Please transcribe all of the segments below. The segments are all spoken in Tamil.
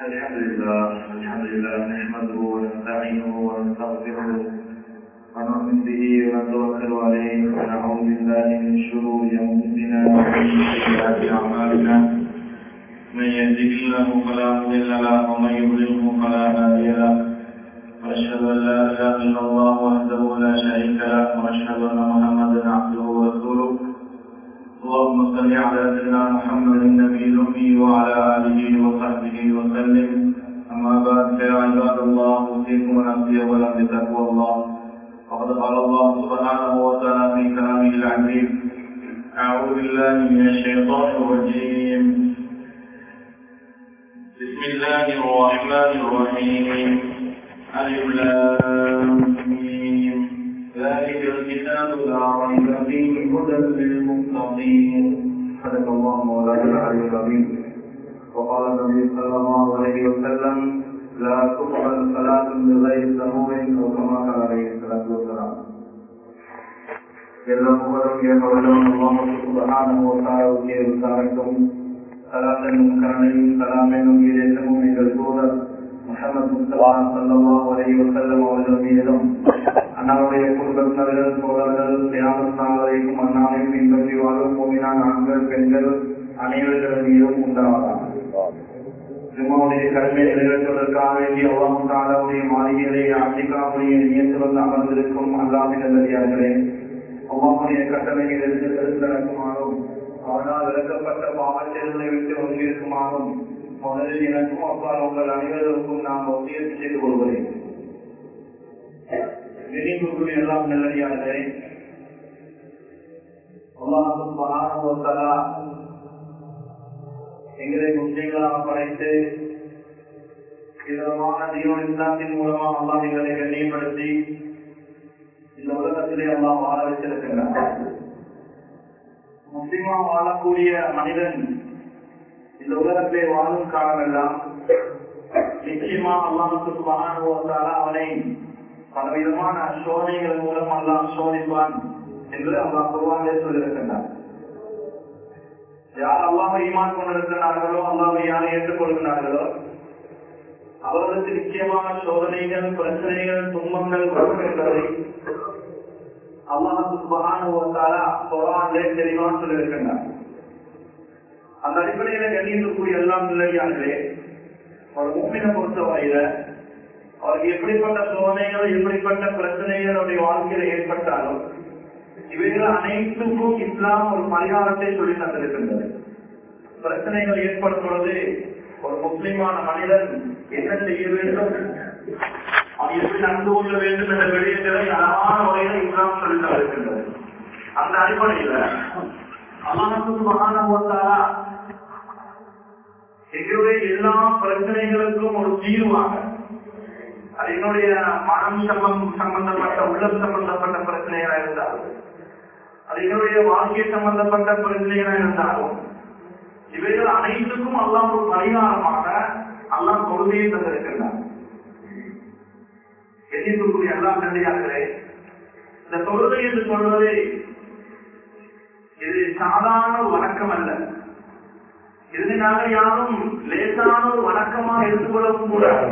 الحمد لله الحمد لله نحمده ونستعينه ونستغفره ونؤمن به ونتوكل عليه ونعوذ بالله من شرور انفسنا ومن سيئات اعمالنا من يهده الله فلا مضل له ومن يضلله فلا هادي له واشهد ان لا اله الا الله وحده لا شريك له واشهد ان محمدا عبده ورسوله اللهم صل على سيدنا محمد النبي الأمي وعلى آله وصحبه وسلم أما بعد فيا عباد الله أوصيكم ونفسي أولا بتقوى الله وقد قال الله سبحانه وتعالى في كلامه العزيز أعوذ بالله من الشيطان الرجيم بسم الله الرحمن الرحيم ألف لام ميم ذلك الكتاب لا ريب فيه هدى للمتقين صدق الله مولانا العلي العظيم وقال النبي صلى الله عليه وسلم لا تقبل صلاة بغير سهو أو كما قال عليه الصلاة والسلام எல்லா புகழும் ஏற்பவர்களும் அல்லாஹ் சுப்ஹானஹு வ தஆலாவுக்கே உரித்தாகட்டும் சலாத்தனும் கருணையும் சலாமெனும் ஈரேற்றமும் எங்கள் தூதர் முஹம்மது முஸ்தபா ஸல்லல்லாஹு அலைஹி வஸல்லம் அவர்கள் மீதும் அண்ணாவுடைய குடும்பத்தினர்கள் சோழர்கள் தியாகம் நாள் வரைக்கும் அண்ணாவையும் பின்பற்றி வாழும் மூமினான் ஆண்கள் பெண்கள் அனைவர்கள் மீதும் உண்டாவதாக ஜும்மாவுடைய கடமையை நிறைவேற்றுவதற்காக வேண்டிய அல்லாஹும் தாலாவுடைய மாளிகைகளை ஆசிகாவுடைய நியத்து வந்து அமர்ந்திருக்கும் அல்லாமின் நல்லடியார்களே அல்லாஹுடைய கட்டளைகளிலிருந்து கருத்து நடக்குமாறும் அவனால் விளக்கப்பட்ட பாவச்செயல்களை விட்டு ஒன்றிருக்குமாறும் முதலில் எனக்கும் அப்பால் உங்கள் அனைவருக்கும் நாம் ஒத்தியத்து செய்து கொள்கிறேன் வெளியூருடைய எல்லாம் நல்லடியார்களே எங்களை முஸ்லீம்களாக படைத்து விதமான தீவிரத்தின் மூலமா அல்லா எங்களை கண்ணியப்படுத்தி இந்த உலகத்திலே எல்லாம் வாழ வைத்திருக்கின்றார் முஸ்லிமா வாழக்கூடிய மனிதன் இந்த உலகத்திலே வாழும் காலமெல்லாம் நிச்சயமா அல்லாஹுக்கு சுபகானுவத்தால அவனை பலவிதமான சோதனைகள் மூலம் அல்லாம் சோதிப்பான் என்று அல்லாஹ் குருவானே சொல்லியிருக்கின்றார் யார் அல்லாஹ் ஈமான் கொண்டிருக்கிறார்களோ அல்லாஹ் யாரை ஏற்றுக்கொள்கிறார்களோ அவர்களுக்கு நிச்சயமான சோதனைகள் பிரச்சனைகள் துன்பங்கள் வரும் என்பதை அல்லாஹு சுபகானுவத்தால குரானிலே தெளிவாக சொல்லியிருக்கின்றார் அந்த அடிப்படையில கண்ணியத்துக்குரிய எல்லாம் நிலையானே ஒரு மூமினை பொறுத்தவரையில அவருக்கு எப்படிப்பட்ட சோதனைகள் எப்படிப்பட்ட பிரச்சனைகள் அவருடைய வாழ்க்கையில ஏற்பட்டாலும் இவைகள் அனைத்துக்கும் இஸ்லாம் ஒரு பரிகாரத்தை சொல்லி தந்திருக்கின்றது பிரச்சனைகள் ஏற்படும் பொழுது ஒரு முஸ்லிமான மனிதன் என்ன செய்ய வேண்டும் அவன் எப்படி நடந்து கொள்ள வேண்டும் என்ற விடயங்களை அழகான முறையில இஸ்லாம் சொல்லி தந்திருக்கின்றது அந்த அடிப்படையில அல்லாஹுக்கு மகானவத்தாரா எங்களுடைய எல்லா பிரச்சனைகளுக்கும் ஒரு தீர்வாக அது என்னுடைய மனம் சம்பந்தம் சம்பந்தப்பட்ட உள்ளம் சம்பந்தப்பட்ட பிரச்சனைகளா இருந்தாலும் அது என்னுடைய வாழ்க்கை சம்பந்தப்பட்ட பிரச்சனைகளா இருந்தாலும் இவைகள் அனைத்துக்கும் அல்லாம் ஒரு பரிகாரமாக அல்லாம் கொள்கையை தந்திருக்கின்றார் எண்ணிக்கூடிய எல்லாம் நன்றியார்களே இந்த தொழுகை என்று சொல்வது இது சாதாரண ஒரு வணக்கம் அல்ல இதனை நாங்கள் யாரும் லேசான ஒரு வணக்கமாக எடுத்துக்கொள்ளவும் கூடாது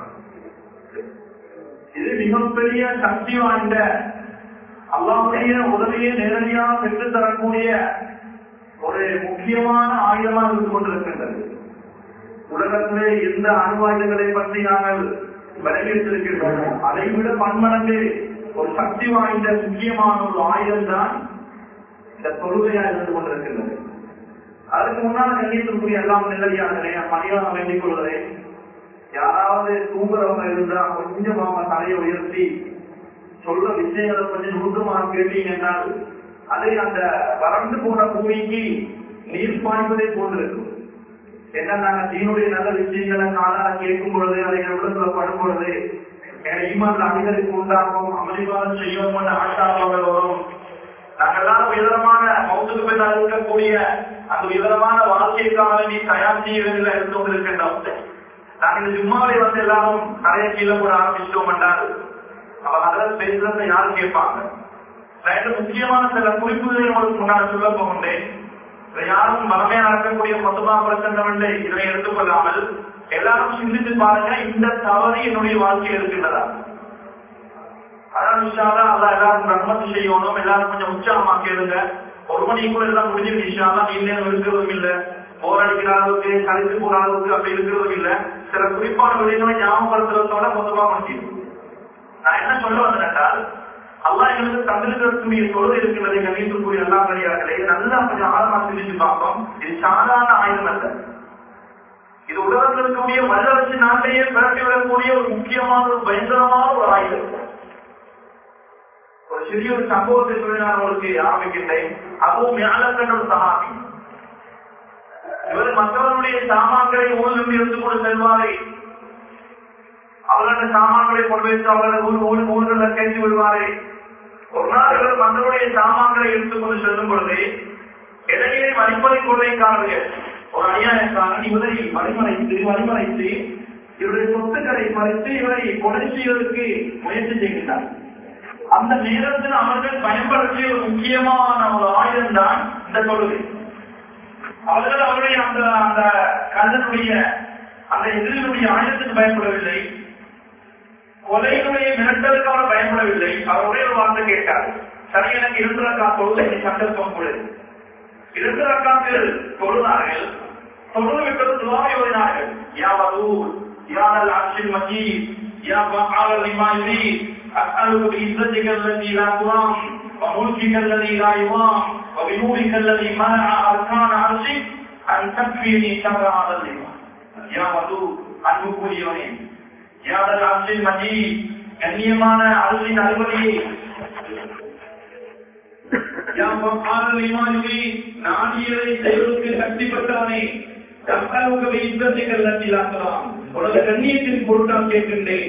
இது மிகப்பெரிய சக்தி வாய்ந்த அல்லாவுடைய உதவியை நேரடியாக பெற்று தரக்கூடிய ஒரு முக்கியமான ஆயுதமாக இருந்து கொண்டிருக்கின்றது உலகத்திலே எந்த அணுவாயுதங்களை பற்றி நாங்கள் விளைவித்திருக்கின்றோம் அதை விட பன்மடங்கு ஒரு சக்தி வாய்ந்த முக்கியமான ஒரு ஆயுதம் தான் இந்த தொழுகையாக இருந்து கொண்டிருக்கின்றது அதற்கு முன்னால் கண்ணியத்திற்குரிய எல்லாம் நிலையானே பணியாக வேண்டிக் கொள்வதே யாராவது தூங்குறவங்க இருந்தா கொஞ்சம் அவங்க தலையை உயர்த்தி சொல்ற விஷயங்களை கொஞ்சம் நுணுக்கமாக கேட்டீங்கன்னா அதை அந்த வறண்டு போன பூமிக்கு நீர் பாய்வதை போன்றிருக்கும் என்ன நாங்க தீனுடைய நல்ல விஷயங்களை காலால கேட்கும் பொழுது அதை உள்ளத்துல படும் பொழுது ஈமான் அணிகளுக்கு உண்டாகும் அமளிவாதம் செய்யும் ஆட்டாளர்கள் வரும் நாங்கள் எல்லாரும் விதமான மௌத்துக்கு பின்னால் இருக்கக்கூடிய அந்த விதமான வாழ்க்கைக்காக நீ தயார் செய்வதில் இருந்து கொண்டிருக்கின்றோம் நாங்கள் ஜும்மாவை வந்து எல்லாரும் தலையை கீழே போட ஆரம்பிச்சோம் என்றால் அவ அதில் பேசுறத யாரும் கேட்பாங்க ரெண்டு முக்கியமான சில குறிப்புகளை உங்களுக்கு முன்னால் சொல்ல போகின்றேன் இதை யாரும் வளமையா நடக்கக்கூடிய மொத்தமா பிரச்சனை இதனை எடுத்துக்கொள்ளாமல் எல்லாரும் சிந்தித்து பாருங்க இந்த தவறு என்னுடைய வாழ்க்கையில் இருக்கின்றதா அதான் விஷாலா அல்ல எல்லாரும் ரஹ்மத்து செய்யணும் எல்லாரும் கொஞ்சம் உற்சாகமா கேளுங்க ஒரு மணிக்குள்ள எல்லாம் முடிஞ்சு விஷாலா நீங்க இருக்கிறதும் இல்ல போர் அடிக்கிற அளவுக்கு கழித்து போற அளவுக்கு அப்படி இருக்கிறதும் இல்ல சில குறிப்பான விடயங்களை ஞாபகப்படுத்துறதோட மொத்தமா முடியும் நான் என்ன சொல்ல வந்தேன் என்றால் அல்லாஹ் எங்களுக்கு தந்திருக்கக்கூடிய தொழுது இருக்கின்றதை கணித்துக்கூடிய எல்லா வழியார்களே நல்லா கொஞ்சம் ஆழமா சிந்திச்சு பார்ப்போம் இது சாதாரண ஆயுதம் அல்ல இது உலகத்தில் இருக்கக்கூடிய வல்லரசு நாட்டையே பிறட்டி விடக்கூடிய ஒரு முக்கியமான ஒரு பயங்கரமான ஒரு ஆயுதம் ஒரு சிறிய ஒரு சம்பவத்தை சொல்லி நான் உங்களுக்கு ஆரம்பிக்கின்றேன் அதுவும் ஞானக்கண்ட ஒரு சகாபி இவர் மற்றவர்களுடைய சாமான்களை ஊரிலிருந்து எடுத்துக் கொண்டு செல்வாரை அவர்களுடைய சாமான்களை கொண்டு வைத்து அவர்கள் ஊர் ஊர் ஊர்களில் கேட்டு விடுவாரே ஒரு நாள் இவர் மற்றவருடைய சாமான்களை எடுத்துக்கொண்டு செல்லும் பொழுது இடையிலே வழிமறை கொள்ளை காணவில்லை ஒரு அநியாயக்காரன் இவரை வழிமறைத்து வழிமறைத்து இவருடைய சொத்துக்களை மறைத்து இவரை கொலை செய்வதற்கு முயற்சி செய்கின்றார் அந்த நேரத்தில் அவர்கள் பயன்படுத்திய ஒரு முக்கியமான ஒரு ஆயுதம் தான் இந்த தொழுகை அவர்கள் அவருடைய அந்த அந்த கண்ணனுடைய அந்த எதிரினுடைய ஆயுதத்துக்கு பயன்படவில்லை கொலையினுடைய மிரட்டலுக்கு அவர் பயன்படவில்லை அவர் ஒரே ஒரு வார்த்தை கேட்டார் சரி எனக்கு இரண்டு ரக்கா தொழுதை சந்தர்ப்பம் கொடு இரண்டு ரக்காத்தில் தொழுதார்கள் தொழுது விட்டது துவா எழுதினார்கள் யாவது யாதல் அர்ஷில் மஜீத் யா வகால லிமா யுரீத் أسألك بعزتك التي لا ترام وملكك الذي لا يرام وبنورك الذي منع أركان عرشك أن تكفيني شر هذا الليل يا ودود அன்புக்குரியவனே யாதல் அர்ஷில் மஜீத் கண்ணியமான அருளின் அறுவடையே நாடியதை செய்வதற்கு சக்திப்பட்டவனே உனது கண்ணியத்தின் பொருட்டால் கேட்கின்றேன்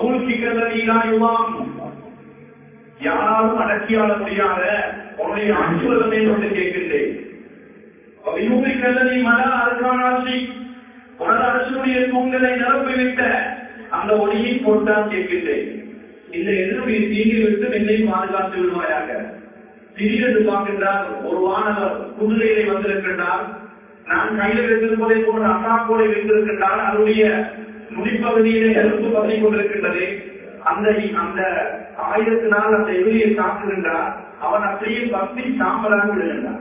யாராலும் அடக்கியாள முடியாத உன்னுடைய ஆட்சிவதனை கொண்டு கேட்கின்றேன் கல்லணி மன அரசாணாட்சி உனது அரசுடைய தூண்களை நிரப்பிவிட்ட அந்த ஒளியை பொருட்டால் கேட்கின்றேன் இந்த எதிர்ப்பு தீங்கி விட்டு என்னை பாதுகாத்து விடுவாயாக திடீரென்று பார்க்கின்றார் ஒரு வானவர் குதிரையிலே வந்திருக்கின்றார் நான் கையில் வைத்திருப்பதை போன்ற அசாக்கோடை வைத்திருக்கின்றார் அதனுடைய நுனிப்பகுதியிலே நெருப்பு பதவி கொண்டிருக்கின்றது அந்த அந்த ஆயுதத்தினால் அந்த எதிரியை தாக்குகின்றார் அவன் அப்படியே பக்தி சாம்பலாக விடுகின்றார்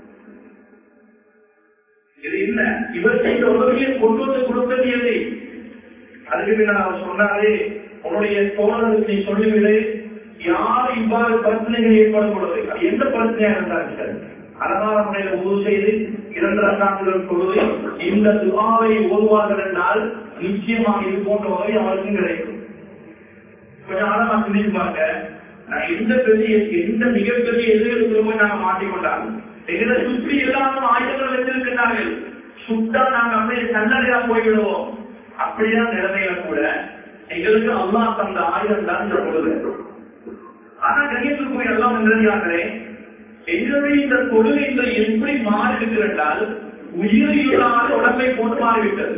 இது என்ன இவர் செய்த உதவியை கொண்டு வந்து கொடுத்தது எது அதுக்கு நான் அவர் சொன்னாரே உன்னுடைய தோழர்களுக்கு நீ சொல்லிவிடு யார் இவ்வாறு பிரச்சனைகள் ஏற்படும் பொழுது அது எந்த பிரச்சனையா இருந்தாலும் சரி அழகான முறையில் உதவு செய்து இரண்டு ரசாந்துகள் பொழுது இந்த துவாவை ஓதுவார்கள் என்றால் நிச்சயமாக இது போன்ற உதவி அவருக்கும் கிடைக்கும் கொஞ்சம் ஆழமா சிந்திச்சு பாருங்க நான் எந்த பெரிய எந்த மிகப்பெரிய எதிர்களை போய் நாங்க மாட்டிக்கொண்டாலும் எங்களை சுற்றி எல்லாரும் ஆயுதங்கள் வச்சிருக்கிறார்கள் சுட்டா நாங்க அப்படியே சன்னடையா போய்விடுவோம் அப்படியான நிலைமையில கூட எங்களுக்கு அம்மா தந்த ஆயுதம் தான் இந்த பொழுது ஆனா கணியத்துக்குரிய எல்லாம் நிலையாகிறே எங்களுடைய இந்த தொழுகைகள் எப்படி மாறி இருக்கிறால் உயிர் இல்லாத உடம்பை போட்டு மாறிவிட்டது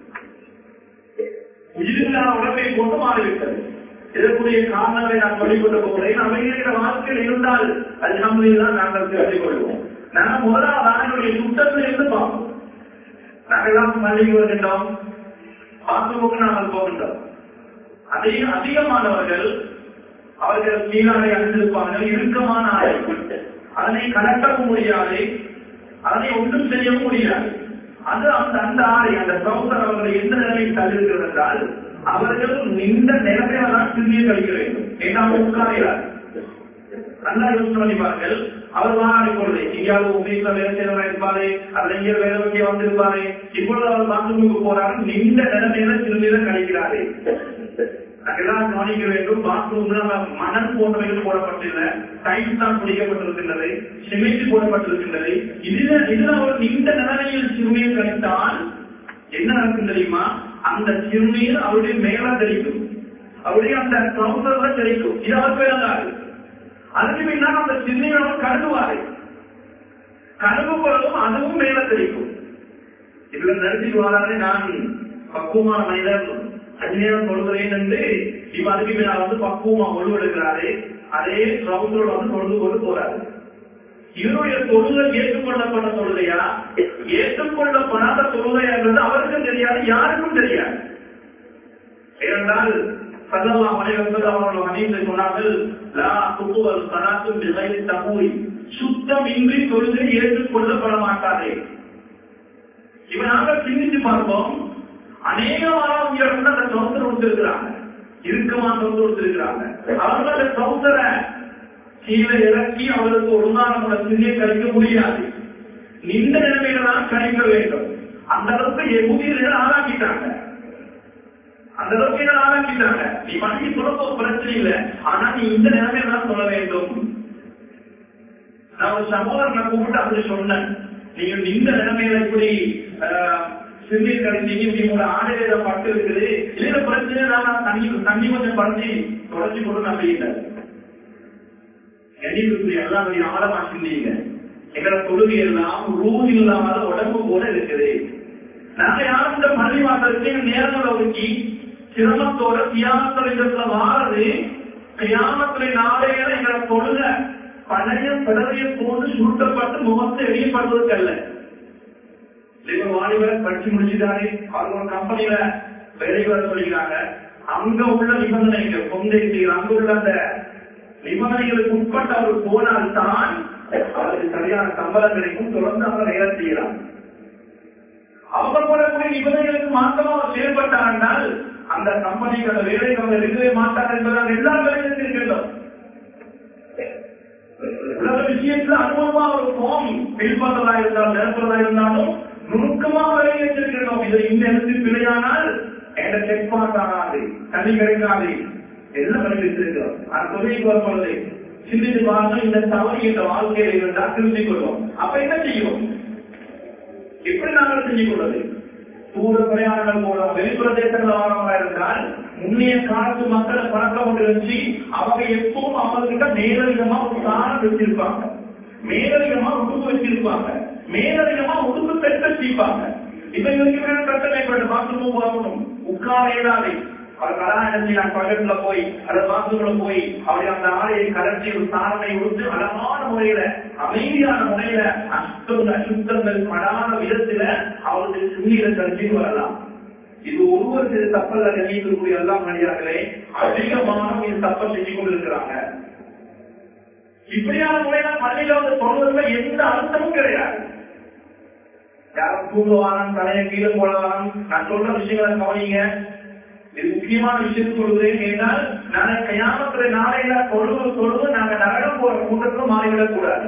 உயிரில்லாத உடம்பை போட்டு மாறிவிட்டது இதற்குரிய காரணங்களை நான் சொல்லிக்கொண்டு போகிறேன் அவைகளுடைய வாழ்க்கையில் இருந்தால் அது நம்மளைதான் நாங்கள் தெரிந்து கொள்வோம் நாங்கள் முதலாவது எங்களுடைய சுத்தத்தில் இருந்து பார்ப்போம் நாங்கள் எல்லாம் மல்லிகை வருகின்றோம் பாத்ரூமுக்கு நாங்கள் போகின்றோம் அதிக அதிகமானவர்கள் அவர்கள் கீழாடை அணிந்திருப்பார்கள் இறுக்கமான ஆடை அதனை கலட்டவும் முடியாது அதனை ஒன்றும் செய்யவும் முடியாது அது அந்த அந்த ஆடை அந்த சௌந்தர் அவர்களை எந்த நிலையில் தள்ளிருக்கிறது என்றால் அவர்கள் நின்ற நிலைமையில தான் சிறிய கழிக்க வேண்டும் ஏன்னா உட்காரையார் நல்லா யோசனை பண்ணிப்பார்கள் அவர் மாநாடு பொழுது எங்கேயாவது உபயோகித்த வேலை செய்யறவா இருப்பாரு அதுல எங்கே வேலை வைக்க வந்திருப்பாரு இப்பொழுது அவர் பாத்ரூமுக்கு போறாரு நின்ற நிலைமையில சிறுநீரை கழிக்கிறாரு எல்லாம் கவனிக்க வேண்டும் பாத்ரூம்ல மணல் போன்றவைகள் போடப்பட்டுள்ள டைல்ஸ் தான் பிடிக்கப்பட்டிருக்கின்றது சிமெண்ட் போடப்பட்டிருக்கின்றது இதுல இதுல ஒரு நீண்ட நிலைமையில் சிறுநீர் கழித்தால் என்ன நடக்கும் தெரியுமா அந்த சிறுநீர் அவருடைய மேல தெளிக்கும் அவருடைய அந்த ட்ரௌசர்ல தெளிக்கும் இது அவர் பேரந்தாரு அதுக்கு பின்னால் அந்த சிறுநீர் அவர் கருதுவாரு கருவும் பொழுதும் அதுவும் மேல தெளிக்கும் இதுல நிறுத்தி வராது நான் பக்குவமான மனிதன் அந்நேரம் தொழுகிறேன் என்று இப்ப அதுக்கு பின்னால் வந்து பக்குவமா ஒழுவெடுக்கிறாரு அதே ட்ரௌசரோட வந்து தொழுது கொண்டு போறாரு இவருடைய தொழுகை ஏற்றுக்கொள்ளப்பட்ட தொழுகையா ஏற்றுக்கொள்ளப்படாத தொழுகையா என்பது அவருக்கும் தெரியாது யாருக்கும் தெரியாது ஏனென்றால் சல்லல்லாஹு அலைஹி வஸல்லம் அவர்கள் ஹதீஸில் சொன்னார்கள் லா துகுவல் ஸலாத்து பிகைரி தஹூரி சுத்தமின்றி தொழுகை ஏற்றுக்கொள்ளப்பட மாட்டாதே இப்ப நாங்கள் சிந்திச்சு பார்ப்போம் அநேக மாணவர்கள் அந்த சௌந்தர் கொடுத்திருக்கிறாங்க இறுக்கமா சௌந்தர் கொடுத்திருக்கிறாங்க அவர்கள் அந்த சௌந்தரை கீழே இறக்கி அவர்களுக்கு ஒழுங்கான முறையை கழிக்க முடியாது நின்ற நிலைமையில தான் கழிக்க வேண்டும் அந்த அளவுக்கு எகுதியர்கள் ஆளாக்கிட்டாங்க அந்த அளவுக்கு என்ன ஆளாக்கிட்டாங்க நீ மனைவி சொல்ல பிரச்சனை இல்லை ஆனா நீ இந்த நிலைமையில தான் சொல்ல வேண்டும் நான் ஒரு சகோதரனை கூப்பிட்டு அப்படி சொன்னேன் நீங்க இந்த நிலைமையில இப்படி சிறுநீர் கழிச்சீங்க இப்படி உங்களோட ஆடையில பட்டு இருக்குது இதுல பிரச்சனை நான் தண்ணி தண்ணி கொஞ்சம் படுத்தி தொடச்சி கொண்டு நம்பிக்கிட்ட எண்ணிக்கு எல்லாம் கொஞ்சம் ஆழமா சிந்திங்க எங்களை தொழுகை எல்லாம் ரூ இல்லாத உடம்பு போல இருக்குது நாங்க யாரும் இந்த பள்ளி வாசலுக்கு நேரங்களை ஒதுக்கி சிரமத்தோட தியாகத்துல வாரது கியாமத்துல நாளையில எங்களை தொழுக பழைய பிறவையை போன்று சுருட்டப்பட்டு முகத்தை எரியப்படுவதற்கு அல்ல இப்ப வாலிபர் படிச்சு முடிச்சுட்டாரு அவங்க ஒரு கம்பெனில வேலை வர சொல்லிக்கிறாங்க அங்க உள்ள நிபந்தனைகள் கொந்தைக்கு அங்க உள்ள அந்த நிபந்தனைகளுக்கு உட்பட்டு அவர் போனால் தான் அவருக்கு சரியான சம்பளம் கிடைக்கும் தொடர்ந்து அவர் வேலை செய்யலாம் அவங்க போடக்கூடிய நிபந்தனைகளுக்கு மாற்றமா அவர் செயல்பட்டார் என்றால் அந்த கம்பெனிக்கு அந்த வேலைக்கு அவங்க இருக்கவே மாட்டார் என்பதால் எல்லா வேலையும் இருக்கின்றோம் உலக விஷயத்துல அனுபவமா ஒரு போம் பின்பற்றதா இருந்தாலும் நிரப்புறதா இருந்தாலும் நுணுக்கமா வரைய வச்சிருக்கிறோம் இதை இந்த இடத்தில் பிழையானால் என்ற செக் பார்த்தாராது தண்ணி கிடைக்காது எல்லாம் வரைய வச்சிருக்கிறோம் அது தொழிலுக்கு வரும்பொழுது சிந்தித்து பாருங்க இந்த தவறு இந்த வாழ்க்கையில இருந்தால் திருத்திக் கொள்வோம் அப்ப என்ன செய்யும் எப்படி நாங்கள் செஞ்சு கொள்வது தூர பிரயாணங்கள் மூலம் வெளிப்பிரதேசங்கள் வாரமாக இருந்தால் முன்னைய காலத்து மக்களை பழக்கம் கொண்டு வச்சு அவங்க எப்பவும் அவங்ககிட்ட மேலதிகமா ஒரு சாணம் வச்சிருப்பாங்க மேலதிகமா உடுப்பு வச்சிருப்பாங்க மேலதிகமா உடுப்பு பெற்ற வச்சிருப்பாங்க இப்ப இவருக்கு பிரச்சனை ஏற்பட்டு பாத்ரூம் போகணும் உட்கார இயலாது அவர் கலாநிதி நான் பக்கத்துல போய் அந்த பாத்ரூம்ல போய் அவரை அந்த ஆடையை கலர்ச்சி ஒரு சாதனை கொடுத்து அழகான முறையில அமைதியான முறையில அசுத்தங்கள் அசுத்தங்கள் படாத விதத்துல அவருடைய சுண்ணீரை கழிச்சு வரலாம் இது ஒருவர் சில தப்பல்ல கணிக்கக்கூடிய எல்லாம் மனிதர்களே அதிகமான இது தப்ப செஞ்சு கொண்டிருக்கிறாங்க இப்படியான முறையில பள்ளியில வந்து சொல்வதில் எந்த அர்த்தமும் கிடையாது யாரும் தூங்குவானம் தலையை கீழே போடலாம் நான் சொல்ற விஷயங்களை கவனிங்க இது முக்கியமான விஷயம் சொல்றேன் என்றால் நாளை கையாமத்துல நாளையில தொழுவு தொழுவு நாங்க நரகம் போற கூட்டத்துல மாறிவிடக் கூடாது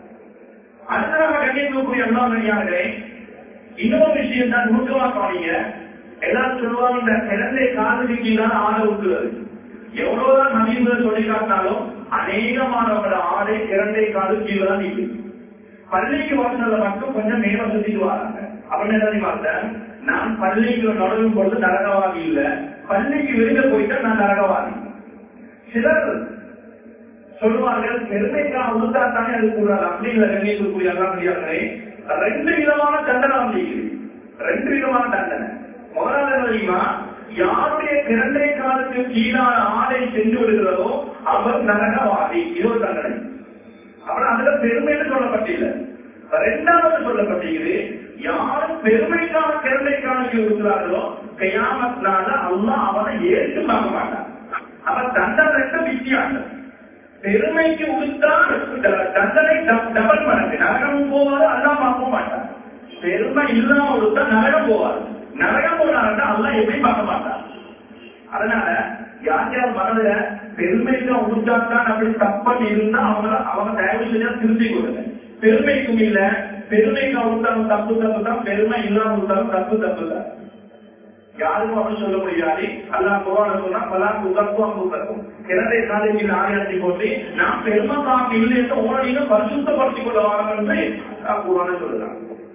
அடுத்ததாக கண்டிக்கக்கூடிய எல்லா மணியானே இன்னொரு விஷயம் தான் நுணுக்கமா கவனிங்க எல்லாரும் சொல்லுவாங்க இந்த கிழந்தை காதலிக்கு தான் ஆடை விட்டுறது எவ்வளவுதான் நவீன சொல்லி காட்டினாலும் அநேகமானவங்களோட ஆடை இரண்டை காது கீழே தான் நிற்கும் பள்ளிக்கு வாசல்ல மட்டும் கொஞ்சம் மேல சுத்திட்டு வராங்க அவன் என்ன தெரியுமா நான் பள்ளிக்கு நுழையும் பொழுது நரகவாதி இல்ல பள்ளிக்கு வெளியில போயிட்டா நான் நரகவாதி சிலர் சொல்லுவார்கள் பெருமைக்காக உளுத்தா தானே அது கூடாது அப்படிங்கிற நினைக்கக்கூடிய முடியாதே ரெண்டு விதமான தண்டனை வந்திருக்கு ரெண்டு விதமான தண்டனை முதலாவது என்ன தெரியுமா யாருடைய கிரண்டை காலத்துக்கு கீழான ஆடை சென்று விடுகிறதோ அவர் நரகவாதி இது ஒரு தண்டனை அப்புறம் அதுல பெருமைன்னு சொல்லப்பட்டில்லை ரெண்டாவது சொல்லப்பட்டிருக்குது யார் பெருமைக்கான கிரண்டைக்கான இருக்கிறார்களோ கையாமத்தினால அல்லா அவனை ஏற்று பார்க்க மாட்டான் அவன் தண்டனை ரெண்டு வித்தியாசம் பெருமைக்கு உடுத்தான் தண்டனை டபுள் மடங்கு நரகம் போவாரு அல்லா பார்க்க மாட்டான் பெருமை இல்லாம உடுத்தா நரகம் போவாரு நரகம் போனாருன்னா அல்லா எப்படி பார்க்க மாட்டான் அதனால யார் யார் மனதுல பெருமைக்கு உடுத்தாத்தான் அப்படி தப்பன் இருந்தா அவங்க அவங்க தயவு செஞ்சா திருத்தி கொடுங்க பெருமைக்கும் இல்ல பெருமைக்கு உடுத்தாலும் தப்பு தப்பு தான் பெருமை இல்லாம உடுத்தாலும் தப்பு தப்பு தான் யாருக்கும் அவன் சொல்ல முடியாது அல்லா குரான சொன்னா பலா உதப்பும் உதப்பும் கிரண்டை காலேஜில் ஆயாத்தி போட்டு நான் பெருமை காமி இல்லை என்று ஓரடிங்க பரிசுத்தப்படுத்திக் கொள்ள வாரங்கள் குரான சொல்லுறான்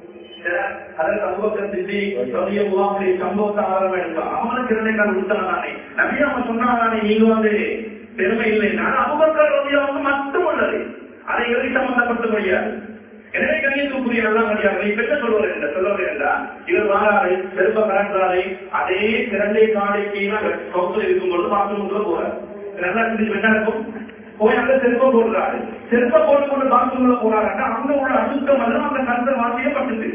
அதற்கு அபுபக்கர் சம்பவத்தை ஆதாரம் எடுக்கலாம் அவனுக்கு கிரண்டைக்கால் உடுத்தானே நபி அவன் சொன்னானே நீங்க வந்து பெருமை இல்லை நான் அபுபக்கர் ரவியாவுக்கு மட்டும் உள்ளது அதை எதை சம்பந்தப்படுத்த முடியாது எனவே கண்ணியத்துக்குரிய எல்லாம் கிடையாது இப்ப என்ன சொல்வது என்ற சொல்வது என்றால் இவர் வாராரு பெரும்ப கலக்கிறாரு அதே திரண்டை காலைக்கு சொத்துல இருக்கும் பொழுது பாத்ரூம் போறாரு நல்லா சிந்திச்சு என்ன இருக்கும் போய் அங்க செருப்ப போடுறாரு செருப்ப போட்டு கொண்டு பாத்ரூம்ல போறாருன்னா அங்க உள்ள அசுத்தம் எல்லாம் அந்த கருத்தை வாசியே பட்டுது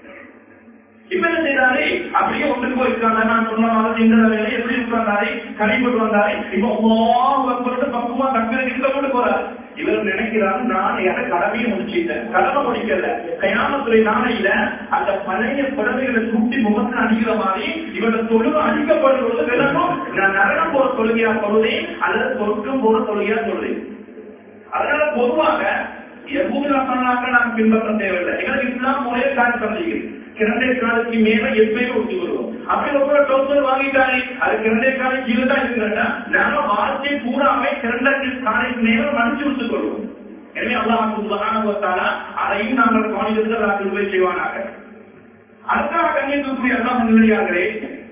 இப்ப என்ன செய்தாரு அப்படியே ஒன்றுக்கு போயிருக்காங்க நான் சொன்ன மாதிரி இந்த வேலையை எப்படி உட்கார்ந்தாரு கடை போட்டு வந்தாரு இப்ப போட்டு பக்குவமா தக்க இருக்க கொண்டு போறாரு இவர் நினைக்கிறார் நான் என கடமையை முடிச்சிட்டேன் கடமை முடிக்கல கயாமத்துறை நாளையில அந்த பழைய புடவைகளை சுட்டி முகத்தில் அடிக்கிற மாதிரி இவரோட தொழுகை அடிக்கப்படும் பொழுது விளக்கும் நான் நரகம் போற தொழுகையா சொல்லுதேன் அல்லது சொர்க்கம் போற தொழுகையா சொல்லுதேன் அதனால பொதுவாக எவ்வளவு ரசனாக நாம் பின்பற்ற தேவையில்லை எங்களுக்கு இஸ்லாம் முறையை காட்சி பண்ணிக்கிறேன் கிரண்டை காலுக்கு மேல எப்பயுமே ஒட்டி வருவோம் அப்படி ஒரு டோக்கன் வாங்கிட்டாரு அது கிரண்டை காலு கீழே தான் இருக்குன்னா நாம வார்த்தை பூராமே கிரண்டை காலுக்கு மேல மடிச்சு விட்டுக் கொள்வோம் எனவே அல்லாஹ் சுபஹானஹு அதையும் நாங்கள் கவனித்து நாங்கள் போய் செய்வானாக அடுத்தாக கண்ணியத்துக்குரிய அல்லாஹ் நிலையாகிறே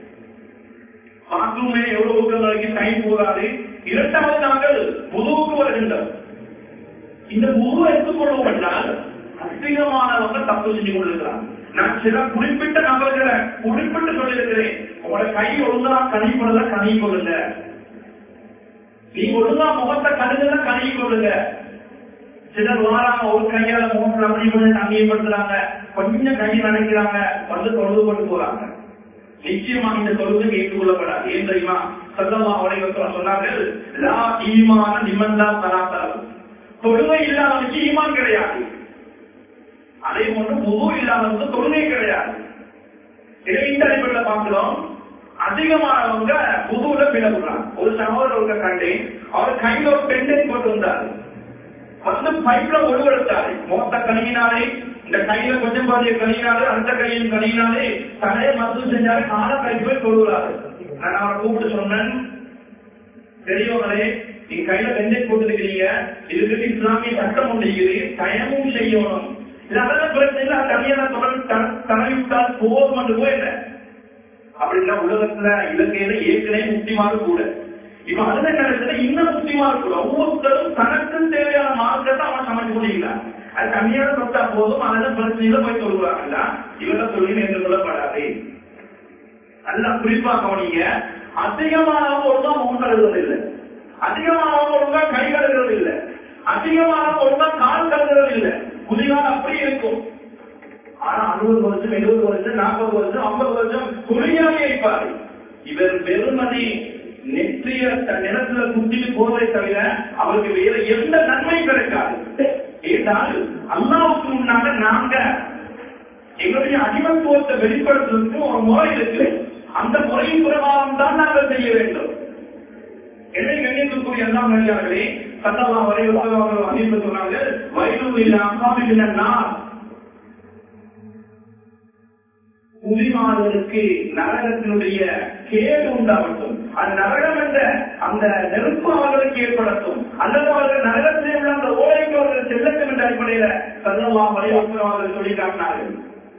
பாத்ரூமே எவ்வளவு ஊக்கங்களுக்கு டைம் போகாது இரண்டாவது நாங்கள் முதுவுக்கு வருகின்றோம் இந்த முழு எடுத்துக்கொள்வோம் என்றால் அதிகமானவங்க தப்பு செஞ்சு கொண்டிருக்கிறாங்க நான் சில குறிப்பிட்ட நபர்களை குறிப்பிட்டு சொல்லியிருக்கிறேன் உங்களோட கை ஒழுங்கா கனி கொள்ள கனி கொள்ளுங்க நீ ஒழுங்கா முகத்தை கழுகுல கனி கொள்ளுங்க சிலர் வாராங்க ஒரு கையால முகத்தில் அப்படி கொஞ்சம் தண்ணியப்படுத்துறாங்க கொஞ்சம் கை நினைக்கிறாங்க வந்து தொழுது கொண்டு போறாங்க நிச்சயமா இந்த தொழுது ஏற்றுக்கொள்ளப்படாது ஏன் தெரியுமா சல்லமா அவரை சொன்னார்கள் லா ஈமான நிமந்தா தராத்தரம் தொழுகை இல்லாதவனுக்கு ஈமான் கிடையாது அதே போன்று முழு இல்லாதவனுக்கு தொழுகை கிடையாது இதை இந்த அடிப்படையில் பார்க்கிறோம் அதிகமானவங்க புதுவுல பிளவுறாங்க ஒரு சகோதரர்க கண்டேன் அவர் கையில ஒரு பெண்டை போட்டு வந்தாரு வந்து பைப்ல ஒழுவெடுத்தாரு மொத்த கழுவினாலே இந்த கையில கொஞ்சம் பாதிய கழுவினாலே அந்த கையில் கழுவினாலே தலையை மருந்து செஞ்சாரு கால கை போய் தொழுகிறாரு நான் அவரை கூப்பிட்டு சொன்னேன் பெரியவங்களே நீங்க கையில வெண்ணெய் போட்டுருக்கிறீங்க இதுக்கு இஸ்லாமிய சட்டம் ஒன்று இருக்குது தயமும் செய்யணும் இதெல்லாம் பிரச்சனை இல்லை தனியாக தொடர்ந்து தடவி விட்டால் போதும் என்று போயிட அப்படின்னா உலகத்துல இலங்கையில ஏற்கனவே முக்கியமாக கூட இப்ப அதுல கிடைச்சது இன்னும் முக்கியமாக கூட ஒவ்வொருத்தரும் தனக்கும் தேவையான மார்க்கத்தை அவன் சமைச்சு முடியலாம் அது கம்மியாக தொட்டா போதும் அதெல்லாம் பிரச்சனையில போய் சொல்லுவாங்கல்ல இவங்க சொல்லி ஏற்றுக்கொள்ளப்படாது நல்லா குறிப்பா கவனிங்க அதிகமானவங்க ஒழுங்கா முகம் கழுவுறதில்லை அதிகமானவங்க ஒழுங்கா கை கழுவுறது இல்லை அதிகமானவங்க ஒழுங்கா கால் கழுவுறது இல்லை குதிகால் அப்படி இருக்கும் ஆனா அறுபது வருஷம் எழுபது வருஷம் நாற்பது வருஷம் ஐம்பது வருஷம் குளியாவே இருப்பாரு இவர் வெறுமனே நெற்றிய தன் நிலத்துல குத்திட்டு போவதை தவிர அவருக்கு வேற எந்த நன்மையும் கிடைக்காது ஏனால் அல்லாவுக்கு முன்னால நாங்க எங்களுடைய அடிமைத்துவத்தை வெளிப்படுத்துவதற்கு ஒரு முறை இருக்கு அந்த முறையின் பிரகாரம் தான் நாங்கள் செய்ய வேண்டும் என்னை கண்ணியத்துக்குரிய எல்லாம் மனிதர்களே சத்தமா வரை அறிவிப்பு சொன்னாங்க வயது இல்ல அம்மாவின் புதிமானவருக்கு நரகத்தினுடைய கேடு உண்டாகட்டும் அந்த நரகம் என்ற அந்த நெருப்பு அவர்களுக்கு ஏற்படட்டும் அல்லது அவர்கள் நரகத்தில் உள்ள அந்த ஓலைக்கு அவர்கள் செல்லட்டும் என்ற அடிப்படையில சல்லமா வரைவசம் அவர்கள் சொல்லி காட்டினார்கள்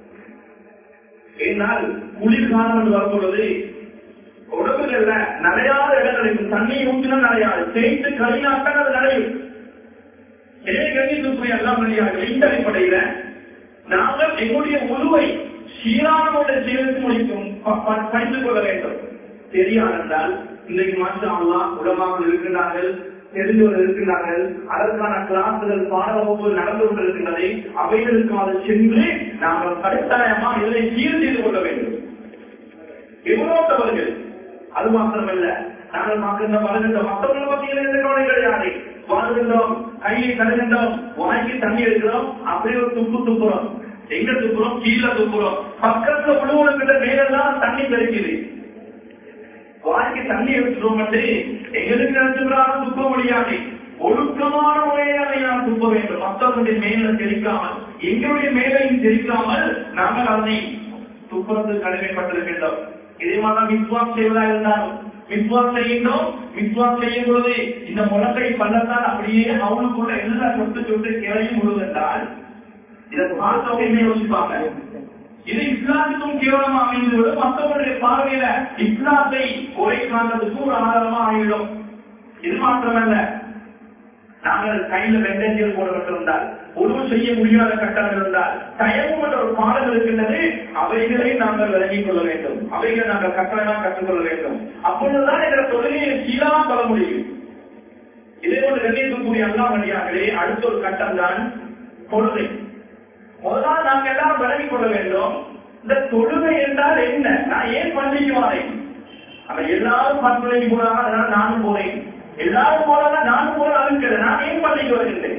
ஏனால் குளிர்காலம் என்று வரும்பொழுது உடம்புகள்ல நிறையாத இடங்களுக்கு தண்ணி ஊற்றினா நிறையாது தேய்த்து கழினாத்தான் அது நிறையும் எனவே கண்ணியத்துக்குரிய எல்லாம் நிறையாது இந்த அடிப்படையில நாங்கள் எங்களுடைய உருவை சீரானோட சேர்த்து முடிக்கும் படித்து கொள்ள வேண்டும் தெரியாதென்றால் இன்றைக்கு மாற்றம் உலமாக இருக்கின்றார்கள் தெரிந்தவர்கள் இருக்கின்றார்கள் அதற்கான கிளாஸ்கள் பாட வகுப்புகள் நடந்து கொண்டிருக்கின்றதை அவைகளுக்காக சென்று நாங்கள் கட்டாயமா இதனை சீர் செய்து கொள்ள வேண்டும் எவ்வளோட்டவர்கள் அது மாத்திரமல்ல நாங்கள் பார்க்கின்ற வருகின்ற மற்றவர்களை பற்றிய எந்த கவலை கிடையாது வாழ்கின்றோம் கையை கழுகின்றோம் வாங்கி தண்ணி எடுக்கிறோம் அப்படியே ஒரு துப்பு துப்புறோம் எங்க துப்புறோம் கீழே துப்புறோம் பக்கத்துல விழுவதுக்கிட்ட மேலெல்லாம் தண்ணி பெருக்குது வாங்கி தண்ணி எடுத்துட்டோம் வந்து எங்களுக்கு நினைச்சுக்கிறாலும் துப்ப முடியாது ஒழுக்கமான முறையை நாம் துப்ப வேண்டும் மற்றவர்களுடைய மேல தெரிக்காமல் எங்களுடைய மேலையும் தெரிக்காமல் நாங்கள் அதனை துப்புறது கடமைப்பட்டிருக்கின்றோம் இதே மாதிரி விஸ்வாஸ் செய்வதா இருந்தாலும் விஸ்வாஸ் செய்கின்றோம் விஸ்வாஸ் செய்யும் பொழுது இந்த முழக்கை பள்ளத்தால் அப்படியே அவனுக்குள்ள எல்லா சொத்து சொத்து கிளையும் முழுவென்றால் இதை பார்த்தவங்க யோசிப்பாங்க இது இஸ்லாத்துக்கும் கேவலமா அமைந்து விடும் மற்றவர்களுடைய பார்வையில இஸ்லாத்தை குறை காண்றதுக்கு ஒரு ஆதாரமா ஆகிடும் இது மாத்திரமல்ல நாங்கள் கையில வெண்டஞ்சல் போடப்பட்டிருந்தால் உணவு செய்ய முடியாத கட்டணம் இருந்தால் தயமும் என்ற ஒரு பாடல் இருக்கின்றது அவைகளை நாங்கள் விளங்கிக் கொள்ள வேண்டும் அவைகளை நாங்கள் கட்டணம் கற்றுக்கொள்ள வேண்டும் அப்பொழுதுதான் என்ற தொழிலை சீராக சொல்ல முடியும் இதே போன்று கண்ணியத்துக்குரிய அல்லா வழியாகவே அடுத்த ஒரு கட்டம் தான் தொழுகை முதலாவது நாங்க எல்லாரும் விலகிக் கொள்ள வேண்டும் இந்த தொழுகை என்றால் என்ன நான் ஏன் பள்ளிக்கு வரேன் அப்ப எல்லாரும் பள்ளிக்கு போறாங்க அதனால நானும் போறேன் எல்லாரும் போறாங்க நானும் போறேன் அதுக்கு நான் ஏன் பள்ளிக்கு வருகின்றேன்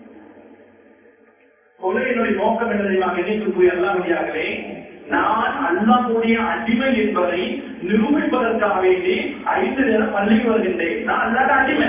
தொழுகையினுடைய நோக்கம் என்ன தெரியுமா கண்ணியத்துக்குரிய அல்லா வழியாகவே நான் அல்லாஹ்வுடைய அடிமை என்பதை நிரூபிப்பதற்காக வேண்டி ஐந்து நேரம் பள்ளிக்கு வருகின்றேன் நான் அல்லாத அடிமை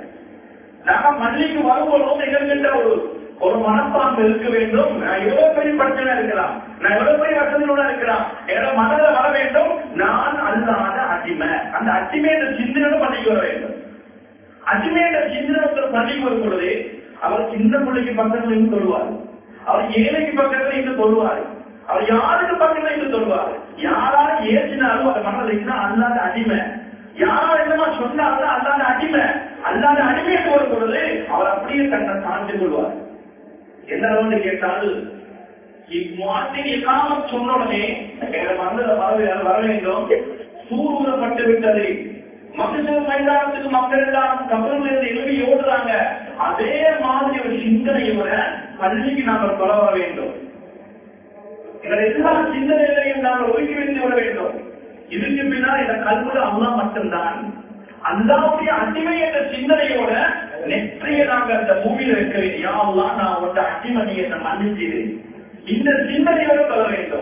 நாம பள்ளிக்கு வரும்போதும் எங்கிட்ட ஒரு ஒரு மனப்பான்பு இருக்க வேண்டும் நான் எவ்வளவு பெரிய பிரச்சனை இருக்கலாம் நான் எவ்வளவு பெரிய வசதியோட இருக்கலாம் என்னோட மனதில் வர வேண்டும் நான் அல்லாத அடிமை அந்த அடிமை என்ற சிந்தனை பள்ளிக்கு வர வேண்டும் அடிமை என்ற சிந்தனை ஒருத்தர் பள்ளிக்கு வரும் பொழுது அவர் சின்ன பிள்ளைக்கு பக்கத்துல இருந்து தொழுவார் அவர் ஏழைக்கு பக்கத்துல இருந்து தொழுவார் அவர் யாருக்கு பக்கத்துல இருந்து தொழுவார் யாரால ஏற்றினாலும் அந்த மனதில் இருந்தா அல்லாத அடிமை யாரோ என்னமா சொன்னாலும் அல்லாத அடிமை அல்லாத அடிமையை வரும் பொழுது அவர் அப்படியே தன்னை சார்ந்து கொள்வார் என்ன அளவுன்னு கேட்டால் இம்மாட்டின் இல்லாமல் சொன்ன உடனே எங்களை வந்து வர வர வேண்டும் சூடுபட்டு விட்டது மக்கள் மைதானத்துக்கு மக்கள் எல்லாம் கபலிருந்து எழுதி ஓடுறாங்க அதே மாதிரி ஒரு சிந்தனையோட பள்ளிக்கு நாங்கள் கொல வர வேண்டும் எங்களை எல்லா சிந்தனைகளையும் நாங்கள் ஒதுக்கி வைத்து விட வேண்டும் இதுக்கு பின்னால் இந்த கல்வியில் அல்லா மட்டும்தான் அல்லாவுடைய அடிமை என்ற சிந்தனையோட நெற்றிய நாங்க அந்த பூமியில இருக்க வேண்டிய யாரெல்லாம் நான் அவருடைய அடிமை நீ என்ன மன்னிச்சது இந்த சிந்தனையோட சொல்ல வேண்டும்